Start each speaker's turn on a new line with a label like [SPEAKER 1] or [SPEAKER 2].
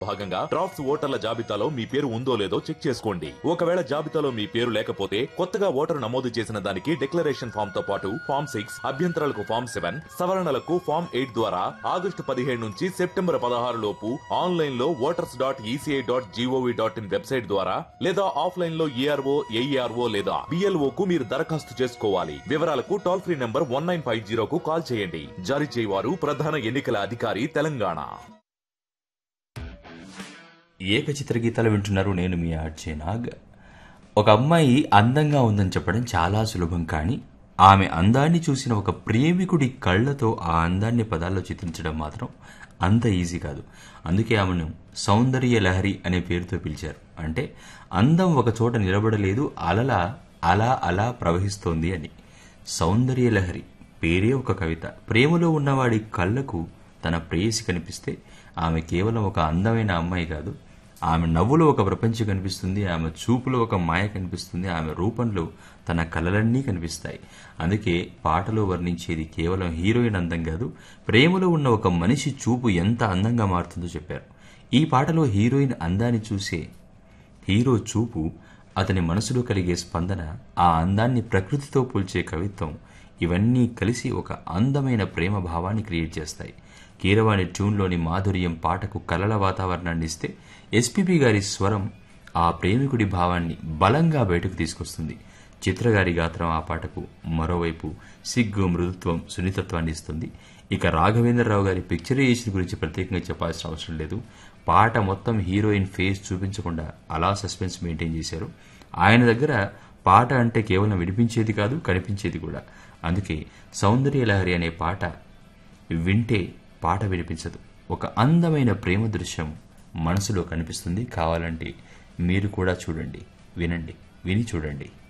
[SPEAKER 1] భాగంగా డ్రాఫ్ట్స్ ఓటర్ల జాబితాలో మీ పేరు ఉందో లేదో చెక్ చేసుకోండి ఒకవేళ జాబితాలో మీ పేరు లేకపోతే కొత్తగా ఓటరు నమోదు చేసిన దానికి డిక్లరేషన్ ఫామ్ తో పాటు ఫామ్ సిక్స్ అభ్యంతరాలకు ఫామ్ సెవెన్ సవరణలకు ఫామ్ ఎయిట్ ద్వారా ఆగస్టు పదిహేడు నుంచి సెప్టెంబర్ పదహారు లోపు ఆన్లైన్ లో voters dot ECI dot GOV dot in website ద్వారా లేదా ఆఫ్లైన్ లో ఏఆర్ఓ ఏఈఆర్ఓ లేదా బిఎల్ఓ కు మీరు దరఖాస్తు చేసుకోవాలి వివరాలకు toll free number one nine five జీరోకు కాల్ చేయండి జారీ చేయవారు ప్రధాన ఎన్నికల అధికారి తెలంగాణ
[SPEAKER 2] ఏకచిత్ర గీతాలు వింటున్నారు నేను మీ ఆర్జే నాగ్ ఒక అమ్మాయి అందంగా ఉందని చెప్పడం చాలా సులభం కానీ ఆమె అందాన్ని చూసిన ఒక ప్రేమికుడి కళ్ళతో ఆ అందాన్ని పదాల్లో చిత్రించడం మాత్రం అంత ఈజీ కాదు అందుకే ఆమెను సౌందర్య లహరి అనే పేరుతో పిలిచారు అంటే అందం ఒక చోట నిలబడలేదు అలలా అలా అలా ప్రవహిస్తోంది అని సౌందర్య లహరి పేరే ఒక కవిత ప్రేమలో ఉన్నవాడి కళ్ళకు తన ప్రేయసి కనిపిస్తే ఆమె కేవలం ఒక అందమైన అమ్మాయి కాదు ఆమె నవ్వులో ఒక ప్రపంచం కనిపిస్తుంది ఆమె చూపులో ఒక మాయ కనిపిస్తుంది ఆమె రూపంలో తన కళలన్నీ కనిపిస్తాయి అందుకే పాటలో వర్ణించేది కేవలం హీరోయిన్ అందం కాదు ప్రేమలో ఉన్న ఒక మనిషి చూపు ఎంత అందంగా మారుతుందో చెప్పారు ఈ పాటలో హీరోయిన్ అందాన్ని చూసే హీరో చూపు అతని మనసులో కలిగే స్పందన ఆ అందాన్ని ప్రకృతితో పోల్చే కవిత్వం ఇవన్నీ కలిసి ఒక అందమైన ప్రేమ భావాన్ని క్రియేట్ చేస్తాయి కీరవాణి ట్యూన్లోని మాధుర్యం పాటకు కలల వాతావరణాన్ని ఇస్తే ఎస్పీబీ గారి స్వరం ఆ ప్రేమికుడి భావాన్ని బలంగా బయటకు తీసుకొస్తుంది చిత్రగారి గాత్రం ఆ పాటకు మరోవైపు సిగ్గు మృదుత్వం సున్నితత్వాన్ని ఇస్తుంది ఇక రాఘవేంద్రరావు గారి పిక్చరైజేషన్ గురించి ప్రత్యేకంగా చెప్పాల్సిన అవసరం లేదు పాట మొత్తం హీరోయిన్ ఫేస్ చూపించకుండా అలా సస్పెన్స్ మెయింటైన్ చేశారు ఆయన దగ్గర పాట అంటే కేవలం వినిపించేది కాదు కనిపించేది కూడా అందుకే సౌందర్య లహరి అనే పాట వింటే పాట వినిపించదు ఒక అందమైన ప్రేమ దృశ్యం మనసులో కనిపిస్తుంది కావాలంటే మీరు కూడా చూడండి వినండి విని చూడండి